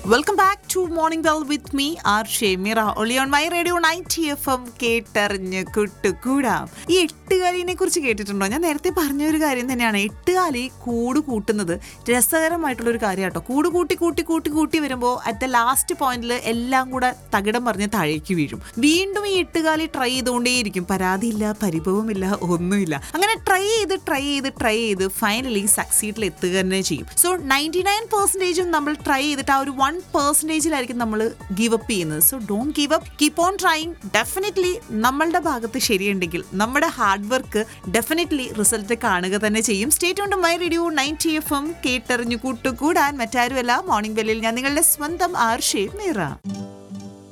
welcome back to morning bell with me R Shemira ഒളി on my radio ninety F M കേട്ടറിഞ്ഞ് കുട്ടുകൂടാം ഈ എട്ടുകാലിനെ കുറിച്ച് കേട്ടിട്ടുണ്ടോ ഞാൻ നേരത്തെ പറഞ്ഞ ഒരു കാര്യം തന്നെയാണ് എട്ടുകാലി കൂട് കൂട്ടുന്നത് രസകരമായിട്ടുള്ള ഒരു കാര്യം കേട്ടോ കൂട് കൂട്ടി കൂട്ടി കൂട്ടി കൂട്ടി വരുമ്പോൾ അറ്റ് ദ ലാസ്റ്റ് പോയിന്റിൽ എല്ലാം കൂടെ തകിടം പറഞ്ഞ് താഴേക്ക് വീഴും വീണ്ടും ഈ എട്ടുകാലി ട്രൈ ചെയ്തുകൊണ്ടേയിരിക്കും പരാതിയില്ല പരിഭവമില്ല ഒന്നുമില്ല അങ്ങനെ ട്രൈ ചെയ്ത് ട്രൈ ചെയ്ത് ട്രൈ ചെയ്ത് ഫൈനലി സക്സീഡിൽ എത്തുക തന്നെ ചെയ്യും സോ നയൻറ്റി നയൻ പെർസെൻറ്റേജും നമ്മൾ ട്രൈ ചെയ്തിട്ട് ആ ഒരു വൺ പെർസെൻറ്റേജിലായിരിക്കും നമ്മൾ ഗിവ് അപ്പ് ചെയ്യുന്നത് so don't give up keep on trying definitely നമ്മളുടെ ഭാഗത്ത് ശരിയുണ്ടെങ്കിൽ നമ്മുടെ ഹാർഡ് വർക്ക് ഡെഫിനറ്റ്ലി റിസൾട്ട് കാണുക തന്നെ ചെയ്യും stay tuned my radio ninety F M കേട്ടറിഞ്ഞു കൂട്ടുകൂടാൻ മറ്റാരുമല്ല മോർണിംഗ് ബെല്ലിൽ ഞാൻ നിങ്ങളുടെ സ്വന്തം ആർഷേ മീറ